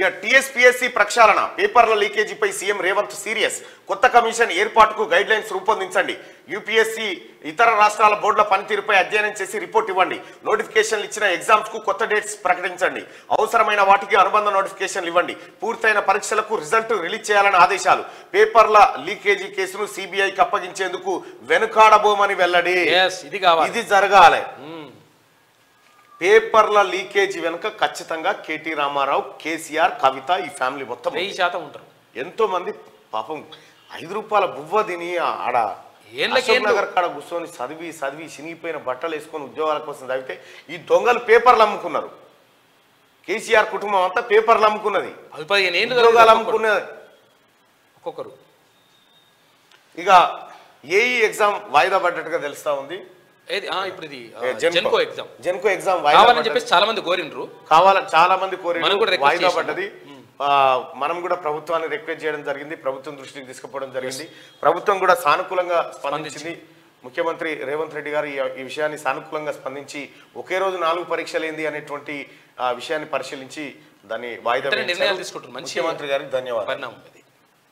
TSPSC ప్రక్షాళన పేపర్ల లీకేజీపై సీఎం రేవంత్ సీరియస్ కొత్త కమిషన్ ఏర్పాటుకు గైడ్ లైన్స్ రూపొందించండి యూపీఎస్సీ ఇతర రాష్ట్రాల బోర్డుల పనితీరుపై అధ్యయనం చేసి రిపోర్ట్ ఇవ్వండి నోటిఫికేషన్లు ఇచ్చిన ఎగ్జామ్స్ కు కొత్త డేట్స్ ప్రకటించండి అవసరమైన వాటికి అనుబంధ నోటిఫికేషన్లు ఇవ్వండి పూర్తయిన పరీక్షలకు రిజల్ట్ రిలీజ్ చేయాలని ఆదేశాలు పేపర్ల లీకేజీ కేసును సిబిఐకి అప్పగించేందుకు వెనుకాడబోమని వెల్లడి Yes, ఇది కావాలి ఇది జరగాలి పేపర్ల లీకేజీ వెనుక ఖచ్చితంగా కేటీ రామారావు కేసీఆర్ కవిత ఈ ఫ్యామిలీ మొత్తం వెయ్యి శాతం ఉంటారు ఎంతో మంది పాపం ఐదు రూపాయల బువ్వ తిని ఆడ ఏళ్ళకి అశోక్ ఏళ్ళు. నగర్ కాడ కూర్చొని చదివి చదివి చినిగిపోయిన బట్టలు వేసుకొని ఉద్యోగాల కోసం చదివితే ఈ దొంగలు పేపర్లు అమ్ముకున్నారు కేసీఆర్ కుటుంబం అంతా పేపర్లు అమ్ముకున్నది పది పదిహేను ఏళ్ళు ఉద్యోగాలు చదివారు అమ్ముకున్నది ఒక్కొక్కరు ఇక ఏఈ ఎగ్జామ్ వాయిదా పడ్డట్టుగా తెలుస్తా ఉంది ఏది ఆ, ఇప్పుడు ఇది ఆ, ఏ, జెన్కో ఎగ్జామ్ జెన్కో ఎగ్జామ్ వాయిదా కావాలని పడ్డది. చెప్పేసి చాలా మంది కోరిండ్రు కావాలని చాలా మంది కోరి మనం కూడా request వాయిదా చేసాము. పడ్డది ఆ, మనం కూడా ప్రభుత్వాన్ని రిక్వెస్ట్ చేయడం జరిగింది ప్రభుత్వం దృష్టికి తీసుకుపోవడం జరిగింది ప్రభుత్వం కూడా సానుకూలంగా స్పందించింది ముఖ్యమంత్రి రేవంత్ రెడ్డి గారు ఈ- ఈ విషయాన్ని సానుకూలంగా స్పందించి ఒకే రోజు నాలుగు పరీక్షలు ఏంది అనేటువంటి ఆ, విషయాన్ని పరిశీలించి దాన్ని వాయిదా వెంటనే వేయించారు. నిర్ణయాలు తీసుకుంటారు. మంచి ముఖ్యమంత్రి గారికి ధన్యవాదాలు పరిణామం ఇది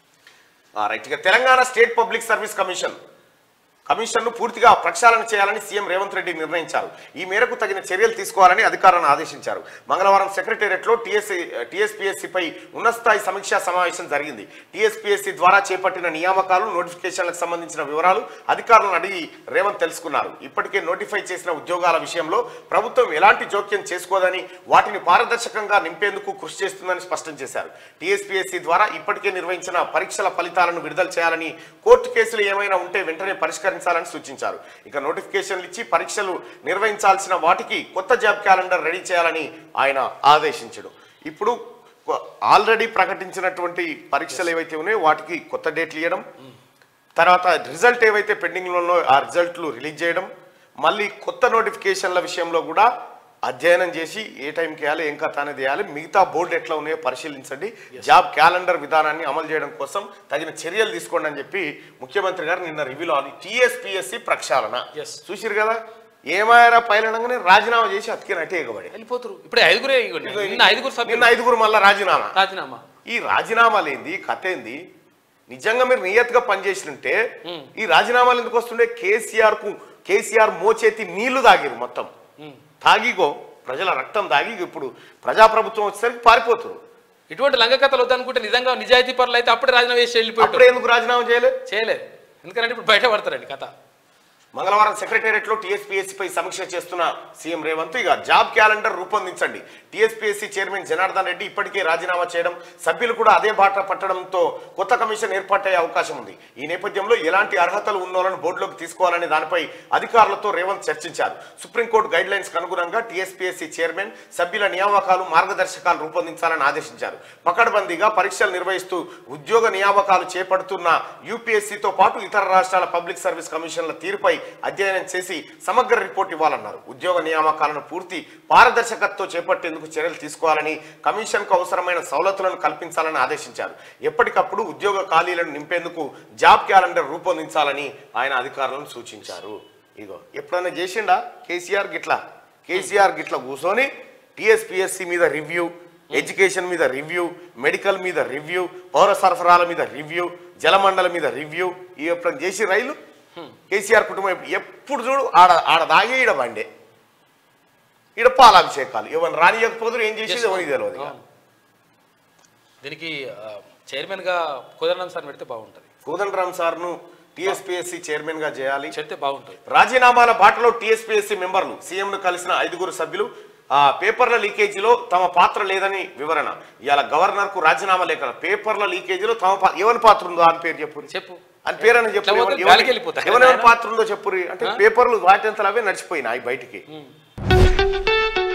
ఆ, రైట్ ఇక Telangana state public service commission కమిషన్ను పూర్తిగా ప్రక్షాళన చేయాలని సీఎం రేవంత్ రెడ్డి నిర్ణయించారు ఈ మేరకు తగిన చర్యలు తీసుకోవాలని అధికారులను ఆదేశించారు మంగళవారం సెక్రటేరియట్లో టీఎస్సీ టీఎస్పీఎస్సీపై ఉన్నతస్థాయి సమీక్షా సమావేశం జరిగింది టీఎస్పీఎస్సీ ద్వారా చేపట్టిన నియామకాలు నోటిఫికేషన్లకు సంబంధించిన వివరాలు అధికారులను అడిగి రేవంత్ తెలుసుకున్నారు ఇప్పటికే నోటిఫై చేసిన ఉద్యోగాల విషయంలో ప్రభుత్వం ఎలాంటి జోక్యం చేసుకోదని వాటిని పారదర్శకంగా నింపేందుకు కృషి చేస్తుందని స్పష్టం చేశారు టీఎస్పీఎస్సీ ద్వారా ఇప్పటికే నిర్వహించిన పరీక్షల ఫలితాలను విడుదల చేయాలని కోర్టు కేసులు ఏమైనా ఉంటే వెంటనే పరిష్కరించాలని సూచించారు ఇక నోటిఫికేషన్లు ఇచ్చి పరీక్షలు నిర్వహించాల్సిన వాటికి కొత్త జాబ్ క్యాలెండర్ రెడీ చేయాలని ఆయన ఆదేశించడు ఇప్పుడు ఆల్రెడీ ప్రకటించినటువంటి పరీక్షలు ఏవైతే ఉన్నాయో వాటికి కొత్త డేట్లు ఇవ్వడం తర్వాత రిజల్ట్ ఏవైతే పెండింగ్లో ఉన్నాయో ఆ రిజల్ట్లు రిలీజ్ చేయడం మళ్ళీ కొత్త నోటిఫికేషన్ల విషయంలో కూడా అధ్యయనం చేసి ఏ టైంకి వేయాలి ఏం కథ అనేది వేయాలి మిగతా బోర్డు ఎట్లా ఉన్నాయో పరిశీలించండి జాబ్ క్యాలెండర్ విధానాన్ని అమలు చేయడం కోసం తగిన చర్యలు తీసుకోండి అని చెప్పి ముఖ్యమంత్రి గారు నిన్న రివ్యూలో అది టీఎస్పీఎస్సీ ప్రక్షాళన Yes. చూసిరు కదా ఏమాయరా పైలనంగానే రాజీనామా చేసి అతికినట్టే ఎగబడి వెళ్ళిపోతురు ఇప్పుడు ఐదుగురే ఇగోండి. నిన్న ఐదుగురు నిన్న సభ్యులు ఐదుగురు మళ్ళా రాజీనామా రాజీనామా ఈ రాజీనామాలు ఏంది కథ ఏంది నిజంగా మీరు నియత్గా పనిచేసినట్టే ఈ రాజీనామాలు ఎందుకు వస్తుండే కేసీఆర్ కు కేసీఆర్ మోచేతి నీళ్లు తాగిరు మొత్తం తాగిగో ప్రజల రక్తం తాగి ఇప్పుడు ప్రజాప్రభుత్వం వచ్చేసరికి పారిపోతారు ఇటువంటి లంగ కథలు వద్దనుకుంటే నిజంగా నిజాయితీ పనులు అయితే అప్పుడే రాజీనామా చేసి వెళ్ళిపోయారు అప్పుడే ఎందుకు రాజీనామా చేయలేదు చేయలేదు ఎందుకంటే ఇప్పుడు బయట పడతారండి కథ మంగళవారం సెక్రటేరియట్లో టీఎస్పీఎస్సీపై సమీక్ష చేస్తున్న సీఎం రేవంత్ ఇక జాబ్ క్యాలెండర్ రూపొందించండి టీఎస్పీఎస్సీ చైర్మన్ జనార్దన్ రెడ్డి ఇప్పటికే రాజీనామా చేయడం సభ్యులు కూడా అదే బాట పట్టడంతో కొత్త కమిషన్ ఏర్పాటయ్యే అవకాశం ఉంది ఈ నేపథ్యంలో ఎలాంటి అర్హతలు ఉన్నోలను బోర్డులోకి తీసుకోవాలనే దానిపై అధికారులతో రేవంత్ చర్చించారు సుప్రీంకోర్టు గైడ్ లైన్స్ అనుగుణంగా టీఎస్పీఎస్సీ చైర్మన్ సభ్యుల నియామకాలు మార్గదర్శకాలు రూపొందించాలని ఆదేశించారు పకడ్బందీగా పరీక్షలు నిర్వహిస్తూ ఉద్యోగ నియామకాలు చేపడుతున్న యూపీఎస్సీతో పాటు ఇతర రాష్ట్రాల పబ్లిక్ సర్వీస్ కమిషన్ల తీరుపై అధ్యయనం చేసి సమగ్ర రిపోర్ట్ ఇవ్వాలన్నారు ఉద్యోగ నియామకాలను పూర్తి పారదర్శకతతో చేపట్టేందుకు చర్యలు తీసుకోవాలని కమిషన్కు అవసరమైన సౌలతులను కల్పించాలని ఆదేశించారు ఎప్పటికప్పుడు ఉద్యోగ ఖాళీలను నింపేందుకు జాబ్ క్యాలెండర్ రూపొందించాలని ఆయన అధికారులను సూచించారు ఇగో ఎప్పుడైనా చేసిండా కేసీఆర్ గిట్లా కేసీఆర్ గిట్లా కూర్చొని టీఎస్పీఎస్సీ మీద రివ్యూ ఎడ్యుకేషన్ మీద రివ్యూ మెడికల్ మీద రివ్యూ పౌర సరఫరాల మీద రివ్యూ జలమండల మీద రివ్యూ ఈ ఎప్పుడైనా చేసి రైలు కేసీఆర్ కుటుంబం ఎప్పుడు- ఎప్పుడు చూడు ఆడ ఆడ దాగే ఈడ బండే ఈడ పాలాభిషేకాలు ఎవరిని రానియకపోతే ఏం చేసేది ఎవరికి తెలియదు ఇక. అవును. దీనికి ఆ, చైర్మన్ గా కుదరడం సార్ పెడితే బాగుంటది కోదండరామ్ సార్ను టీఎస్పీఎస్సీ చైర్మన్ గా చేయాలి చెప్తే బాగుంటుంది రాజీనామాల బాటలో టీఎస్పీఎస్సీ మెంబర్లు సీఎంను కలిసిన ఐదుగురు సభ్యులు ఆ పేపర్ల లీకేజీలో తమ పాత్ర లేదని వివరణ ఇవాళ గవర్నర్ కు రాజీనామా లేఖ పేపర్ల లీకేజీలో తమ పా- ఎవరి పాత్ర ఉందో అని పేరు చెప్పు చెప్పు అని పేరు అని చెప్పు ఇట్లా పోతే ఎవరి- గాలికి వెళ్ళిపోతాయి. ఎవరెవరి పాత్ర ఉందో చెప్పురి అంటే పేపర్లు వాటంతలు అవే నడిచిపోయినాయి బయటికి